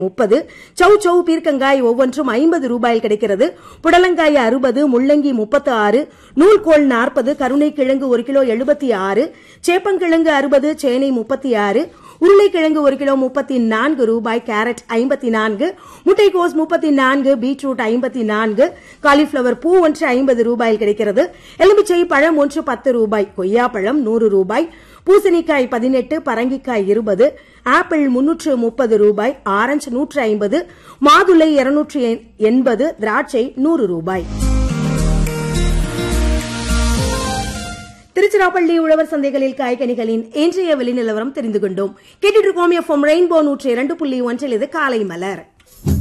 முப்பது சௌ சௌ பீர்க்கங்காய் ஒவ்வொன்றும் ஐம்பது ரூபாயில் கிடைக்கிறது புடலங்காய் அறுபது முள்ளங்கி முப்பத்து ஆறு நூல்கோல் நாற்பது கருணைக்கிழங்கு ஒரு கிலோ எழுபத்தி ஆறு சேப்பங்கிழங்கு அறுபது சேனை முப்பத்தி ஆறு உருளைக்கிழங்கு ஒரு கிலோ முப்பத்தி நான்கு ரூபாய் கேரட் ஐம்பத்தி நான்கு முட்டைக்கோஸ் முப்பத்தி நான்கு பீட்ரூட் ஐம்பத்தி நான்கு காலிஃபிளவர் பூ ஒன்று ஐம்பது ரூபாயில் கிடைக்கிறது எலுமிச்சை பழம் ஒன்று பத்து ரூபாய் கொய்யாப்பழம் நூறு ரூபாய் பூசணிக்காய் பதினெட்டு பரங்கிக்காய் இருபது ஆப்பிள் முன்னூற்று முப்பது ரூபாய் ஆரஞ்சு நூற்று ஐம்பது மாதுளை இருநூற்று எண்பது திராட்சை நூறு ரூபாய் திருச்சிராப்பள்ளி உழவர் சந்தைகளில் காய்கனிகளின் இன்றைய விலை நிலவரம் தெரிந்து கொண்டோம் கேட்டுட்டு இருக்கோம் எஃப்எம் ரெயின்போ நூற்று இரண்டு புள்ளி ஒன்றில் இது காலை மலர்